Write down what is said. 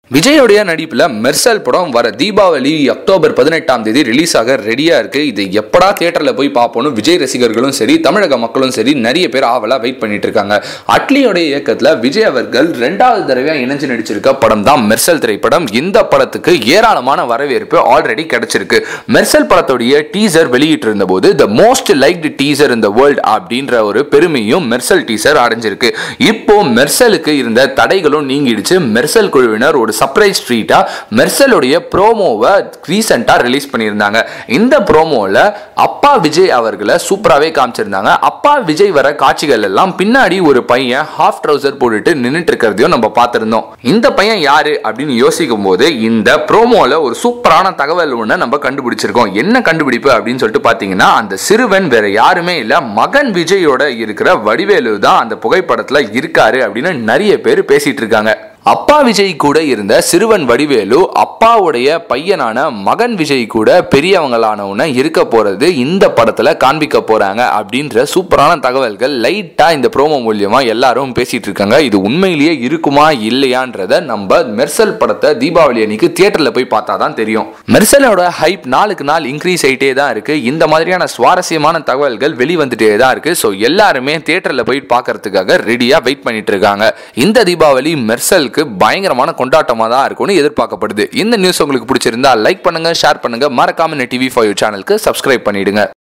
விஜயோடைய நடிப்புல மெர்சல் படம் வர தீபாவளி அக்டோபர் பதினெட்டாம் தேதி ரிலீஸ் ஆக ரெடியா இருக்கு இது எப்படா தியேட்டர்ல போய் பார்ப்போம்னு விஜய் ரசிகர்களும் சரி தமிழக மக்களும் சரி நிறைய பேர் ஆவலா வெயிட் பண்ணிட்டு இருக்காங்க அட்லியோடைய இயக்கத்துல விஜய் அவர்கள் ரெண்டாவது தடவையா இணைஞ்சு நடிச்சிருக்க படம் தான் மெர்சல் திரைப்படம் இந்த படத்துக்கு ஏராளமான வரவேற்பு ஆல்ரெடி கிடைச்சிருக்கு மெர்சல் படத்துடைய டீசர் வெளியிட்டு இருந்த போது த மோஸ்ட் லைக்டு டீசர் இந்த வேர்ல்ட் அப்படின்ற ஒரு பெருமையும் மெர்சல் டீசர் அடைஞ்சிருக்கு இப்போ மெர்சலுக்கு இருந்த தடைகளும் நீங்கிடுச்சு மெர்சல் குழுவினர் ஒரு சர்ப்ரைஸ் ட்ரீட்டா மெர்சலுடைய ப்ரோமோவை ரீசெண்டா ரிலீஸ் பண்ணியிருந்தாங்க இந்த ப்ரோமோல அப்பா விஜய் அவர்களை சூப்பராகவே காமிச்சிருந்தாங்க அப்பா விஜய் வர காட்சிகள் எல்லாம் பின்னாடி ஒரு பையன் ஹாஃப் ட்ரௌசர் போட்டுட்டு நின்றுட்டு இருக்கிறதையும் நம்ம பார்த்திருந்தோம் இந்த பையன் யாரு அப்படின்னு யோசிக்கும் போது இந்த ப்ரோமோல ஒரு சூப்பரான தகவல் ஒன்று நம்ம கண்டுபிடிச்சிருக்கோம் என்ன கண்டுபிடிப்பு அப்படின்னு சொல்லிட்டு பார்த்தீங்கன்னா அந்த சிறுவன் வேற யாருமே இல்லை மகன் விஜயோட இருக்கிற வடிவேலு தான் அந்த புகைப்படத்துல இருக்காரு அப்படின்னு நிறைய பேர் பேசிட்டு இருக்காங்க அப்பா விஜய் கூட இருந்த சிறுவன் வடிவேலு அப்பாவுடைய பையனான மகன் விஜய் கூட பெரியவங்களானவன இருக்க போறது இந்த படத்துல காண்பிக்க போறாங்க அப்படின்ற சூப்பரான தகவல்கள் லைட்டா இந்த ப்ரோமோ மூலியமா எல்லாரும் பேசிட்டு இருக்காங்க இது உண்மையிலேயே இருக்குமா இல்லையான்றத நம்ம மெர்சல் படத்தை தீபாவளி அன்னைக்கு தியேட்டர்ல போய் பார்த்தா தான் தெரியும் மெர்சலோட ஹைப் நாளுக்கு நாள் இன்க்ரீஸ் ஆயிட்டே தான் இருக்கு இந்த மாதிரியான சுவாரஸ்யமான தகவல்கள் வெளிவந்துட்டே தான் இருக்கு ஸோ எல்லாருமே தியேட்டர்ல போய் பார்க்கறதுக்காக ரெடியா வெயிட் பண்ணிட்டு இருக்காங்க இந்த தீபாவளி மெர்சலுக்கு பயங்கரமான கொண்டாட்டமாக தான் இருக்கும்னு எதிர்பார்க்கப்படுது இந்த நியூஸ் உங்களுக்கு பிடிச்சிருந்தா லைக் பண்ணுங்க ஷேர் பண்ணுங்க மறக்காம டிவி ஃபார் யூ சேனலுக்கு சப்ஸ்கிரைப் பண்ணிடுங்க